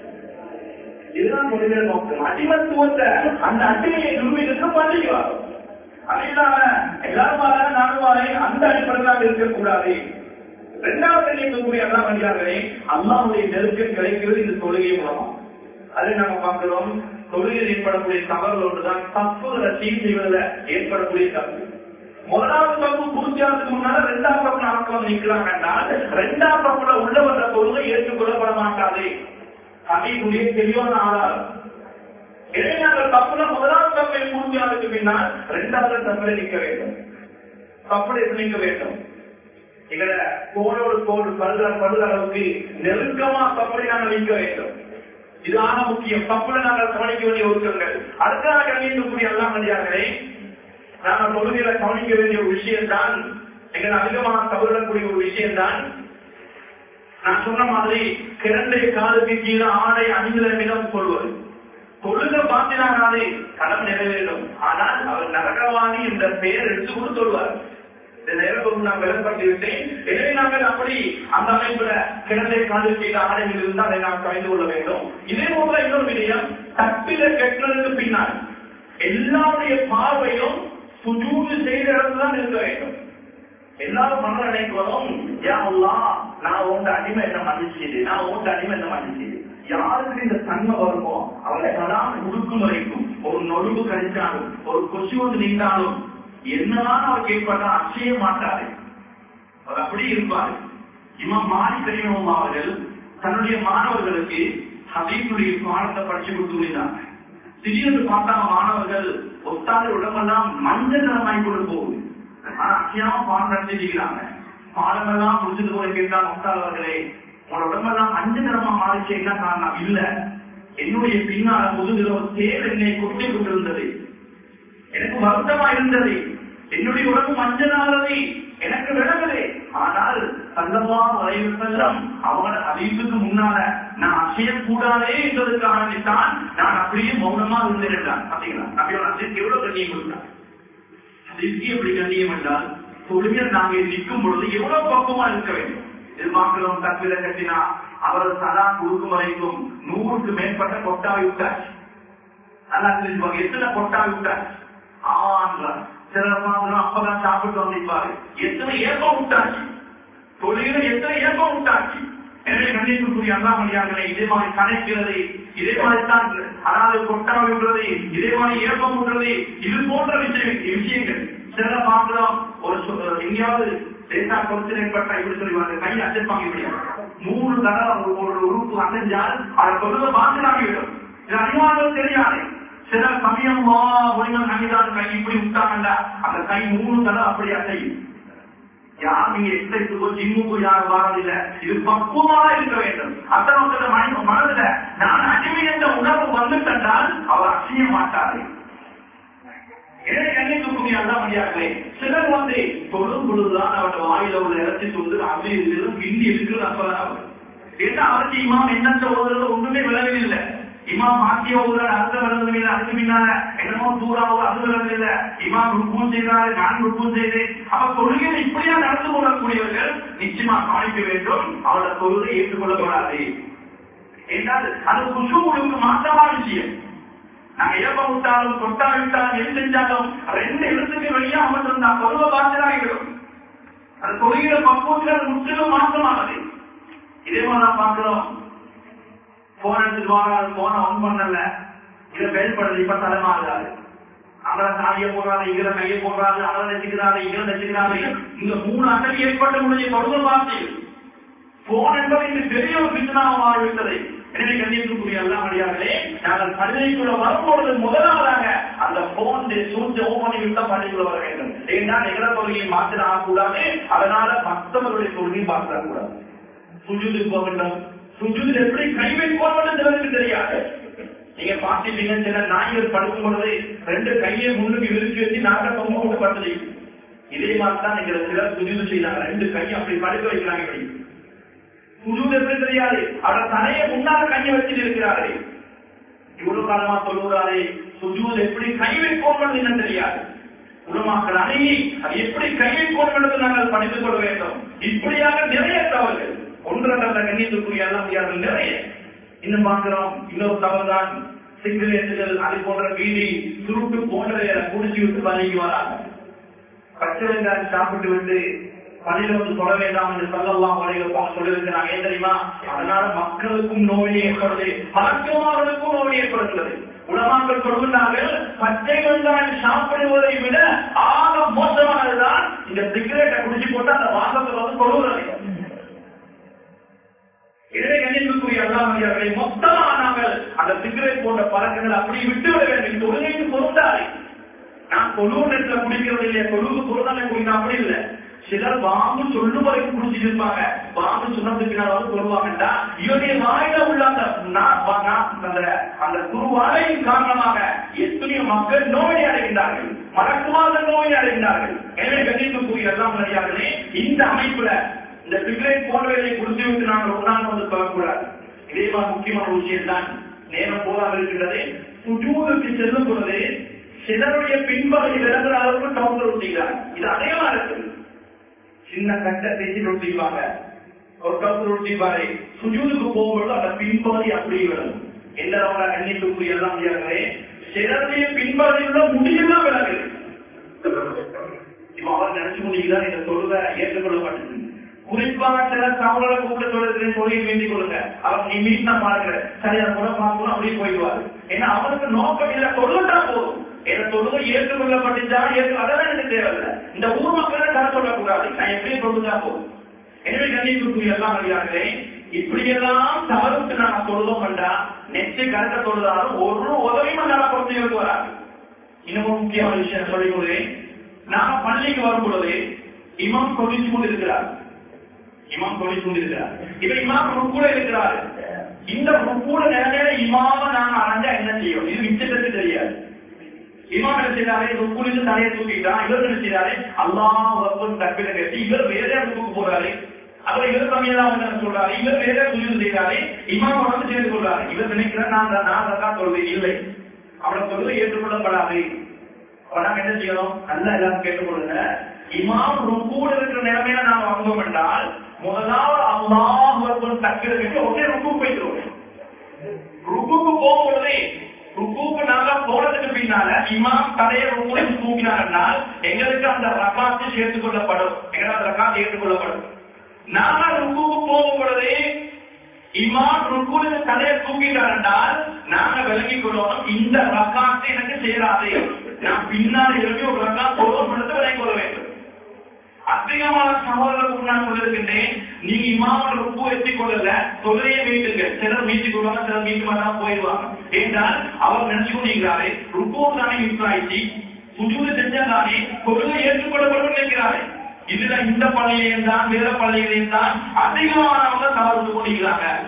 இதுதான் மொழிகிற நோக்கம் அடிமத்துவத்தை அந்த அடிமையை நிரூபிக்க பண்ணிக்குவார் அது இல்லாம எல்லாரும் வார நானும் வாரேன் அந்த அடிப்படையில் இருக்கக்கூடாது இரண்டாவது இருக்கக்கூடிய எல்லா மனிதர்களே அல்லாவுடைய நெருக்கம் கிடைக்கிறது இந்த தொழுகை மூலமா அதை நம்ம பார்க்கிறோம் தொழிலில் ஏற்படக்கூடிய தவறுகள் ஒன்றுதான் தப்புகளை சீர் செய்வதில் ஏற்படக்கூடிய தப்பு முதலாவது தப்பு பூர்த்தியானதுக்கு முன்னால ரெண்டாம் தப்பு ஆக்கம் நிற்கிறாங்க என்றால் ரெண்டாம் தப்புல உள்ளவற்ற பொருளை ஏற்றுக்கொள்ளப்பட மாட்டாது அதேக்குரிய தெளிவான ஆதாரம் எனவே நாங்கள் தப்புல முதலாவது தப்பை பூர்த்தியானதுக்கு பின்னால் ரெண்டாவது தப்பில நிற்க வேண்டும் தப்புல நிற்க வேண்டும் எங்களை கோடோடு கோடு பழுத பழுத அளவுக்கு நெருக்கமா தப்பலை நாங்கள் நிற்க வேண்டும் இதுதான முக்கியம் தப்புல நாங்கள் கவனிக்க வேண்டிய ஒழுக்கங்கள் அடுத்ததாக கவனிக்கக்கூடிய எல்லாம் மனிதர்களே நாங்கள் தொழுகையில கவனிக்க வேண்டிய ஒரு விஷயம் தான் எங்கள் அதிகமாக தவறிடக்கூடிய ஒரு விஷயம் தான் நான் சொன்ன மாதிரி கிரண்டை காலுக்கு கீழே ஆடை அணிந்திடம் சொல்வது தொழுக பாத்தினாலே கடன் நிறைவேறும் ஆனால் அவர் நரகவாணி என்ற பெயர் எடுத்துக்கொண்டு சொல்வார் இந்த நேரத்தில் நான் விளம்பரத்தை விட்டேன் எனவே நாங்கள் அப்படி அந்த அமைப்புல கிடந்தை காலில் செய்த ஆடைகள் இருந்தால் அதை நாம் கலைந்து கொள்ள வேண்டும் இதே போல இன்னொரு விடயம் தப்பில கெட்டதுக்கு பின்னால் எல்லாருடைய பார்வையும் சுஜூது செய்த இடத்துதான் இருக்க வேண்டும் எல்லாரும் மன நினைக்கிறோம் யாரெல்லாம் நான் உங்க அடிமை என்ன மன்னிச்சது நான் உங்க அடிமை என்ன மன்னிச்சது யாருக்கு இந்த தன்மை வருமோ அவங்களை சதான் உடுக்கும் வரைக்கும் ஒரு நொழுவு கழிச்சாலும் ஒரு கொசு வந்து நீண்டாலும் என்னதான் அவர் கேட்பாங்க அச்சைய மாட்டாரு அவர் அப்படி இருப்பாரு இவன் மாறி கரிமம் அவர்கள் தன்னுடைய மாணவர்களுக்கு ஹபீபுடைய பாடத்தை படிச்சு கொடுத்துருந்தாங்க திடீர்னு பார்த்தா மாணவர்கள் ஒத்தாத உடம்பெல்லாம் மஞ்சள் நிறமாய் கொண்டு போகுது ஆனா அச்சியாம பாடம் நடத்திருக்கிறாங்க பாடமெல்லாம் முடிஞ்சது போல கேட்டாங்க ஒத்தாதவர்களே உங்களோட உடம்பெல்லாம் மஞ்சள் நிறமா மாறிச்சு என்ன காரணம் இல்ல என்னுடைய பின்னால முதுகிற ஒரு தேர் என்னை கொட்டி கொண்டிருந்தது எனக்கு வருத்தமா இருந்தது என்னுடைய உடம்பு மஞ்சளானது எனக்கு விளங்குது ஆனால் சல்லமா வரைவு செல்லம் அவங்கள அறிவுக்கு முன்னால நான் அசையக்கூடாதே என்பதற்காக தான் நான் அப்படியே மௌனமா இருந்திருந்தான் அப்படிங்களா அப்படியோட அசைக்கு எவ்வளவு கண்ணியம் கொடுத்தான் அதற்கு எப்படி கண்ணியம் என்றால் தொழுகையில் நாங்கள் நிற்கும் பொழுது எவ்வளவு பக்குவமா இருக்க வேண்டும் எதிர்பார்க்கிறோம் தப்பில கட்டினா அவர் சதா கொடுக்கும் வரைக்கும் நூறுக்கு மேற்பட்ட கொட்டாவி விட்டாச்சு நல்லா தெரிஞ்சுப்பாங்க எத்தனை கொட்டாவி விட்டாச்சு ஆன்றார் சிலர் மாதிரி அப்பதான் சாப்பிட்டு வந்திருப்பாரு எத்தனை ஏப்பம் விட்டாச்சு தொழில எத்தனை ஏப்பம் விட்டாச்சு எனவே கண்டிப்புக்குரிய அல்லா மொழியாங்களே இதே மாதிரி கணக்கிறது இதே மாதிரி தான் அதாவது கொட்டா விடுறது இதே மாதிரி ஏப்பம் விடுறது இது போன்ற விஷயம் விஷயங்கள் சில பார்க்கிறோம் ஒரு சொ- எங்கேயாவது டேட்டா கொடுத்து ஏற்பட்ட இப்படி சொல்லுவாங்க கை அசைப்பாங்க இப்படி மூணு தடவை ஒரு- ஒரு உறுப்பு அசைஞ்சால் அதை சொல்லுவதை பார்த்துனாகிவிடும் இது அறிவாளர்கள் தெரியாது சில சமயம் வா ஒளிவன் அணிதான் கை இப்படி விட்டாங்கண்டா அந்த கை மூணு தடவை அப்படி அசையும் யார் நீங்க எக்ஸைஸுக்கோ ஜிம்முக்கோ யார் வாரதில்ல இது பக்குவமாக இருக்க வேண்டும் அத்தனை மன மனதுல நான் அடிமை என்ற உணர்வு வந்துட்டென்றால் அவர் அசைய மாட்டாரு எனவே கண்ணியத்துக்குரிய அல்லா மணியார்களே சிலர் வந்து தொழும் பொழுதுதான் அவரோட வாயில உள்ள இறைச்சி துண்டு அது இது கிண்டி இருக்குது அப்பதான் அவர் ஏன்னா அவருக்கு இமாம் என்னென்ன ஓதுறது ஒண்ணுமே விளவில்லை இமாம் ஆக்கிய ஓதுறாரு அடுத்த விளங்குது இல்லை அதுக்கு பின்னால என்னமோ தூராவோ அது விளங்குது இல்ல இமாம் ருக்கும் செய்தாரு நான் ருக்கும் செய்தேன் அப்ப தொழுகையில் இப்படியா நடந்து கொள்ளக்கூடியவர்கள் நிச்சயமா கவனிக்க வேண்டும் அவரோட தொழுகை ஏற்றுக்கொள்ளக்கூடாது என்றால் அது குசுவுக்கு மாற்றமான விஷயம் நாங்க இயப்ப விட்டாலும் தொட்டா விட்டாலும் எது செஞ்சாலும் ரெண்டு எழுத்துக்கு வெளியே அமர்ந்திருந்தா பருவ பாத்திராகிறோம் அது தொழுகிற பக்குவத்தில் அது முற்றிலும் மாற்றமானது இதே மாதிரி நான் பார்க்கிறோம் போன் எடுத்துட்டு வாங்க போனை ஆன் பண்ணல இதை பயன்படுது இப்ப தலைமாறுறாரு அவரை சாதிய போடுறாரு இங்கிற கையை போடுறாரு அவரை நெச்சுக்கிறாரு இங்கிற நெச்சுக்கிறாரு இந்த மூணு அசல் ஏற்பட்ட முடிய பருவ வார்த்தைகள் போன் என்பது இன்று பெரிய ஒரு பின்னமாக மாறிவிட்டது எனவே கண்ணியத்துக்குரிய எல்லாம் அடியார்களே நாங்கள் பள்ளிக்குள்ள வரும்பொழுது முதலாவதாக அந்த போன் சூழ்ச்சி ஓபனை விட்ட பள்ளிக்குள்ள வர வேண்டும் ஏன்னா நிகழ தொகையை மாற்றிட ஆகக்கூடாது அதனால மற்றவர்களுடைய தொழிலையும் மாற்றக்கூடாது சுஜுதுக்கு போக வேண்டும் சுஜுதில் எப்படி கை வைப்போம் சிலருக்கு தெரியாது நீங்க பார்த்துட்டீங்க சில நாய்கள் படுக்கும் பொழுது ரெண்டு கையை முன்னுக்கு விரிச்சு வச்சு நாக்க தொங்க கொண்டு படுத்து இதே மாதிரி தான் நீங்க சிலர் சுஜுது செய்யறாங்க ரெண்டு கையை அப்படி படுக்க வைக்கிறாங்க இப்படி சுஜூத் எப்படி தெரியாது அவர் தலையை முன்னால கையை வச்சு இருக்கிறாரு இவ்வளவு காலமா சொல்லுகிறாரு சுஜூத் எப்படி கை வைப்போம் என்ன தெரியாது உலமாக்கள் அணுகி அது எப்படி கை வைப்போம் என்று நாங்கள் படித்துக் கொள்ள வேண்டும் இப்படியாக நிறைய தவறுகள் ஒன்றரை கண்ணியத்துக்குரிய எல்லாம் முடியாது நிறைய இன்னும் பார்க்கிறோம் இன்னொரு தவறு தான் சிகரெட்டுகள் அது போன்ற வீடி சுருட்டு போன்றதை குடிச்சு விட்டு பணிக்கு வராங்க பச்சை வெங்காயம் சாப்பிட்டு விட்டு பள்ளியில வந்து தொட வேண்டாம் என்று சொல்லலாம் வரையில சொல்லியிருக்கிறாங்க ஏன் தெரியுமா அதனால மக்களுக்கும் நோய் ஏற்படுது மருத்துவர்களுக்கும் நோய் ஏற்படுகிறது உணவாக்கள் சொல்கிறார்கள் பச்சை வெங்காயம் சாப்பிடுவதை விட ஆக மோசமானதுதான் இந்த சிகரெட்டை குடிச்சு போட்டு அந்த வாசத்துல வந்து சொல்லுகிறது எனவே கண்ணியத்துக்குரிய அல்லாமலியர்களை மொத்தமா நாங்கள் அந்த சிகரெட் போன்ற பழக்கங்கள் அப்படி விட்டுவிட வேண்டும் தொழுகைக்கு பொருந்தாது நான் தொழுவு நேரத்தில் குடிக்கிறது இல்லையா தொழுவு பொருந்தாலே குடிக்கணும் அப்படி இல்லை சிலர் வாங்கு சொல்லும் வரைக்கும் குடிச்சிட்டு இருப்பாங்க வாங்கு சொன்னதுக்கு பின்னால் சொல்லுவாங்கடா இவருடைய வாயில உள்ள அந்த அந்த அந்த குருவாழையின் காரணமாக எத்தனையோ மக்கள் நோய் அடைகின்றார்கள் மறக்குமாத நோய் அடைகின்றார்கள் எனவே கண்ணியத்துக்குரிய எல்லாம் மரியாதைகளே இந்த அமைப்புல இந்த சிகரெட் போன்றவர்களை குடித்து விட்டு நாங்கள் ஒரு நாள் வந்து சொல்லக்கூடாது இதே மாதிரி முக்கியமான விஷயம் தான் நேரம் போதாமல் இருக்கின்றது சுஜூருக்கு செல்லும் பொழுது சிலருடைய பின்பகுதி விளங்குற அளவுக்கு டவுன்லோட் ஊட்டிக்கிறாங்க இது அதிகமா இருக்குது சின்ன கட்ட பேசி ரொட்டிப்பாங்க ஒரு டவுன் ரொட்டிப்பாரு சுஜூருக்கு போகும்போது அந்த பின்பகுதி அப்படியே விளங்கும் எந்த ரவுண்டா கண்ணிட்டுக்குரிய எல்லாம் முடியாங்களே சிலருடைய பின்பகுதியுள்ள முடியெல்லாம் விளங்குது இப்ப அவர் நினைச்சு முடிக்கிறார் இந்த தொழுகை ஏற்றுக்கொள்ளப்பட்டது குறிப்பாக சில சவங்களை கூப்பிட்டு சொல்லுறது தொழில் வேண்டிக் கொள்ளுங்க அவர் நீ மீட் நான் பாருங்க சரியா கூட பார்க்கணும் அப்படியே போயிடுவாரு ஏன்னா அவருக்கு நோக்கம் இல்ல தொழுட்டா போதும் என தொழுகை ஏற்றுக்கொள்ளப்பட்டுச்சா ஏற்று அதெல்லாம் எனக்கு தேவையில்லை இந்த ஊர் மக்களை கரை சொல்லக்கூடாது நான் எப்படி தொழுதா போதும் எனவே கண்ணியத்துக்குரிய எல்லாம் அறியாங்களே இப்படியெல்லாம் தவறுக்கு நாங்க தொழுதோம் கண்டா நெச்சு கரெக்டா தொழுதாலும் ஒரு உதவியும் நல்லா பொறுத்து வராது இன்னமும் முக்கியமான விஷயம் சொல்லிக் கொள்கிறேன் நாம பள்ளிக்கு வரும் பொழுது இமாம் கொடிச்சு கொண்டிருக்கிறார் இமாம் கொடிச்சு கொண்டிருக்கிறார் இப்ப இமாம் ருக்கூட இருக்கிறாரு இந்த ருக்கூட நேர இமாம நாம அடைஞ்சா என்ன செய்யும் இது மிச்சத்துக்கு தெரியாது இமாம் என்ன செய்தாரு ருக்குலிருந்து தலையை தூக்கிட்டான் இவர் என்ன செய்தாரு அல்லாஹ் வர்க்கம் தப்பிட கேட்டு இவர் வேற ருக்குக்கு போறாரு அப்புறம் இவர் கம்மியெல்லாம் வந்து சொல்றாரு இவர் வேற சுஜூது செய்யறாரு இமாம் உடம்பு சேர்ந்து கொள்றாரு இவர் நினைக்கிறார் நான் நான் தான் சொல்றேன் இல்லை அவனை சொல்றது ஏற்றுக்கொள்ளப்படாது அப்ப நாங்க என்ன செய்யணும் நல்லா எல்லாரும் கேட்டுக்கொள்ளுங்க இமாம் ருக்கூட இருக்கிற நிலைமையில நாம வந்தோம் என்றால் முதலாவது அல்லாஹ் வர்க்கம் தப்பிட கேட்டு உடனே ருக்கு போயிடுவோம் ருக்குக்கு போகும்பொழுதே ருக்குக்கு நாங்க போனதுக்கு பின்னால இமாம் தலையை ருக்குல தூக்கினாங்கன்னா எங்களுக்கு அந்த ரகாத்து சேர்த்துக் கொள்ளப்படும் எங்களுக்கு அந்த ரகாத்து ஏற்றுக்கொள்ளப்படும் நாங்க ருக்குக்கு போகும் பொழுது இமாம் ருக்குல தலையை தூக்கிட்டார் நாங்க விலகிக் கொள்ளணும் இந்த ரகாத்து எனக்கு சேராது நான் பின்னால் எழுதி ஒரு ரகாத் ஒரு மனத்தை விலகிக் கொள்ள வேண்டும் அதிகமான சகோதரர்களுக்கு நான் சொல்லிருக்கின்றேன் நீங்க இமாம ருக்கு எத்திக் கொள்ளல தொழிலையே மீட்டுங்க சிலர் மீட்டுக் கொள்வாங்க சிலர் மீட்டு மாட்டாம போயிடுவாங்க என்றால் அவர் நினைச்சு கொண்டிருக்கிறாரு ருக்கு தானே மிஸ் ஆயிடுச்சு சுஜூது செஞ்சாதானே தொழிலை ஏற்றுக்கொள்ளப்படும் நினைக்கிறாரு இதுல இந்த பள்ளியிலையும் தான் வேற பள்ளியிலையும் தான் அதிகமானவங்க தவறு கொண்டிருக்கிறாங்க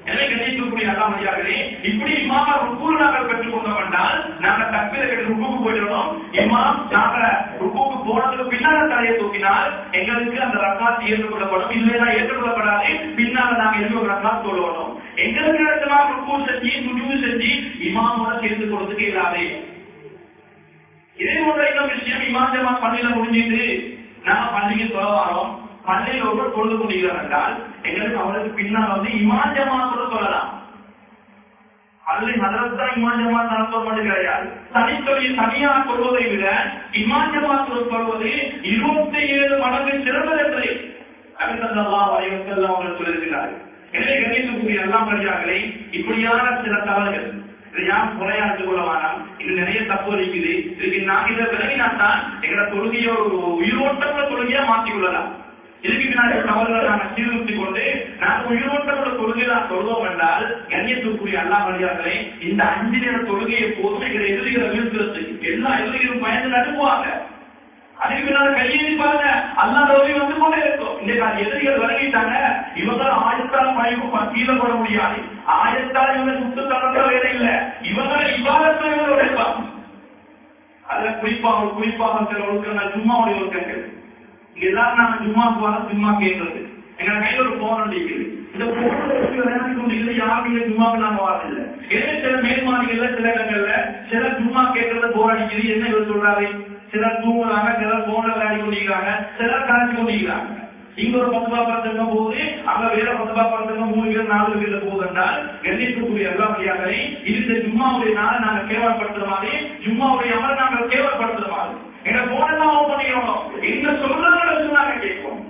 எனவே கணிக்கக்கூடிய அல்லாமதியார்களே இப்படி இமாம ருக்கூல் நாங்கள் பெற்றுக் கொண்டோம் என்றால் நாங்க தக்பீர கட்டி ருக்குக்கு போயிடணும் இமாம் நாங்க ருக்குக்கு போனதுக்கு பின்னால தலையை தூக்கினால் எங்களுக்கு அந்த ரக்காத் ஏற்றுக்கொள்ளப்படும் இல்லைன்னா ஏற்றுக்கொள்ளப்படாது பின்னால நாங்க எழுதி ரக்காத் சொல்லணும் எங்களுக்கு இடத்துல ருக்கு செஞ்சு துணிவு செஞ்சு இமாமோட சேர்ந்து கொடுத்துக்க இல்லாதே இதே போன்ற இன்னொரு விஷயம் இமாம் ஜமாத் பள்ளியில முடிஞ்சிட்டு நாங்க பள்ளிக்கு சொல்ல வரோம் பள்ளியில் ஒருவர் பொழுது முடிகிறார் என்றால் எங்களுக்கு அவருக்கு பின்னால் வந்து இமாம் ஜமாத்தோட சொல்லலாம் பள்ளி மதரசா இமாம் ஜமாத் நடத்த மட்டும் கிடையாது தனித்தொழில் தனியா கொள்வதை விட இமாம் ஜமாத்துடன் கொள்வது இருபத்தி ஏழு மடங்கு சிறந்தது என்று அபிசல்லாஹ் அலைவசல்லாம் அவர்கள் சொல்லியிருக்கிறார்கள் எனவே கணித்துக்குரிய எல்லாம் வழியாகலே இப்படியான சில தவறுகள் இதை யாரும் குறையா எடுத்துக் கொள்ள வேணாம் இது நிறைய தப்பு இருக்குது இதுக்கு நான் இதை விலகினா தான் எங்களை தொழுகையை ஒரு உயிரோட்டமுள்ள தொழுகையா மாற்றிக் கொள்ளலாம் இதுக்கு பின்னாடி தவறுகளை நாங்கள் சீர்திருத்தி கொண்டு நாங்கள் உயிரோட்டமுள்ள தொழுகை தான் தொழுவோம் என்றால் கண்ணியத்துக்குரிய அல்லா வழியாகலே இந்த அஞ்சு நேர தொழுகையை போதும் எங்களை எதிரிகளை வீழ்த்துறதுக்கு எல்லா எதிரிகளும் பயந்து நடுவாங்க அதுக்கு பின்னால கையெழுப்பாங்க அல்லா உதவி வந்து கொண்டே இருக்கும் இந்த கால எதிரிகள் விலகிட்டாங்க இவங்க ஆயத்தால் மயக்கும் கீழே போட முடியாது ஆயத்தால் இவங்க சுத்து தரன்ற வேலை இல்ல இவங்க இவாதத்தை இவங்க உழைப்பாங்க அதுல குறிப்பாக குறிப்பாக சில ஒழுக்கங்கள் சும்மாவுடைய ஒழுக்கங்கள் இங்க எல்லாரும் நாங்க சும்மா போறோம் சும்மா கேட்கறது எங்க கையில ஒரு போன் அடிக்குது இந்த போன் கொண்டு யாரும் இங்க சும்மா நாங்க வரதில்லை ஏன்னா சில மேல்மாடிகள்ல சில இடங்கள்ல சில சும்மா கேட்கறது போர் அடிக்குது என்ன இவர் சொல்றாரு சிலர் தூங்குறாங்க சிலர் போன்ல விளையாடி கொண்டிருக்கிறாங்க சிலர் கலந்து கொண்டிருக்கிறாங்க இங்க ஒரு பத்து படத்துக்கு போகுது அங்க வேற பத்து படத்துக்கு மூணு பேர் நாலு பேர்ல போகுது என்றால் கண்ணியத்துக்குரிய எல்லா வழியாகவே இந்த ஜும்மாவுடைய நாளை நாங்க கேவலப்படுத்துற மாதிரி ஜும்மாவுடைய அமலை நாங்கள் கேவலப்படுத்துற மாதிரி எங்க போனெல்லாம் ஓன் பண்ணிக்கிறோம் எங்க சொல்றதை நாங்க கேட்போம்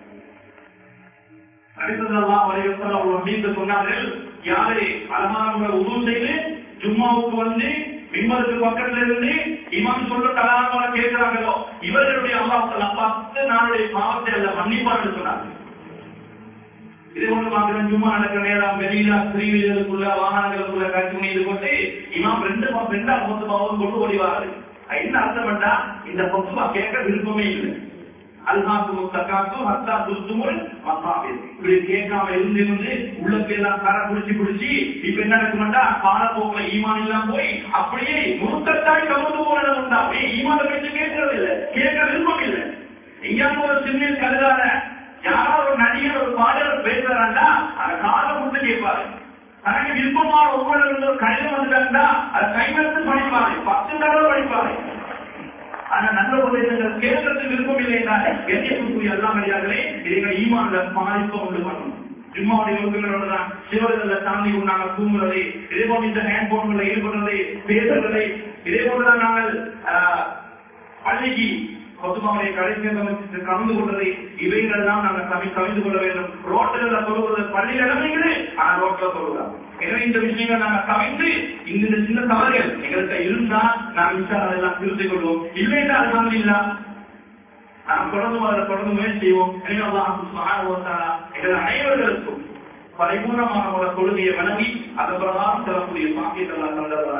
நபிசல்லாஹு அலைஹி வஸல்லம் அவர்கள் ஹதீஸ்ல சொன்னார்கள் யாரை அலமானவங்க உது செய்து ஜும்மாவுக்கு வந்து மிம்பருக்கு பக்கத்துல இருந்து இமாம் சொல்ற கலாச்சார கேட்கிறாங்களோ இவர்களுடைய அல்லாஹ் தஆலா பத்து நாளுடைய பாவத்தை அல்ல மன்னிப்பான்னு சொன்னாங்க இது ஒன்று பார்க்கிறேன் சும்மா நடக்கிற நேரம் வெளியில ஸ்திரீகளுக்குள்ள வாகனங்களுக்குள்ள காட்சி பண்ணி போட்டு இமாம் ரெண்டு பா- ரெண்டா பத்து பாவம் கொண்டு ஓடிவாரு என்ன அர்த்தம் பண்ணா இந்த பத்துவா கேட்க விருப்பமே இல்லை அல்ஹாக்கு தக்காத்து ஹத்தா துஸ்துமுல் மசாபில் இப்படி கேட்காம இருந்து இருந்து உள்ளத்தையெல்லாம் கரை பிடிச்சி பிடிச்சி இப்ப என்ன நடக்குமாட்டா காலப்போக்கில் ஈமான் எல்லாம் போய் அப்படியே முருத்தத்தாய் கவுந்து போனது உண்டா அப்படியே ஈமான பேச்சு கேட்கறது இல்லை கேட்க விருப்பம் இல்லை எங்கேயாவது ஒரு சின்ன கருதாத யாரோ ஒரு நடிகர் ஒரு பாடகர் பேசுறாண்டா அந்த காலை முட்டு கேட்பாரு தனக்கு விருப்பமான ஒவ்வொரு ஒரு கடிதம் வந்துட்டாண்டா அதை கைவெடுத்து படிப்பாரு பத்து தடவை படிப்பாரு ஆனா நல்ல உபதேசங்கள் கேட்கறதுக்கு விருப்பம் இல்லை என்றால் எண்ணியக்கூடிய எல்லாம் மரியாதைகளே இதை ஈமான்ல பாதிப்பு உண்டு பண்ணும் ஜும்மாவுடைய ஒழுக்கங்களோட தான் சிவர்களை தாண்டி கொண்டு நாங்கள் தூங்குறதை இதே போன்று இந்த ஹேண்ட் போன்களில் ஈடுபடுறதை பேசுறதை இதே போன்றுதான் நாங்கள் ஆஹ், பள்ளிக்கு கொத்துமாவுடைய கடைசி சமயத்தில் கலந்து கொள்வதை இவைகள் எல்லாம் நாங்கள் கவி கவிந்து கொள்ள வேண்டும் ரோட்டில் சொல்லுவது பள்ளியில் இடமைகளே ஆனா ரோட்ல சொல்லுவோம் எனவே இந்த விஷயங்கள் நாங்க கவிந்து இந்த சின்ன தவறுகள் எங்கள்கிட்ட இருந்தா நாம் இன்ஷா அல்லாஹ் எல்லாம் திருத்திக் கொள்வோம் இல்லை என்றால் அல்ஹம்துலில்லாஹ் நாம் தொடர்ந்து அதை தொடர்ந்து முயற்சி செய்வோம் எனவே அல்லாஹ் சுப்ஹானஹு வ தஆலா எங்கள் அனைவர்களுக்கும் பரிபூர்ணமான ஒரு கொள்கையை வணங்கி அதன் பிரகாரம் செல்லக்கூடிய பாக்கியத்தை எல்லாம் தந்தவராக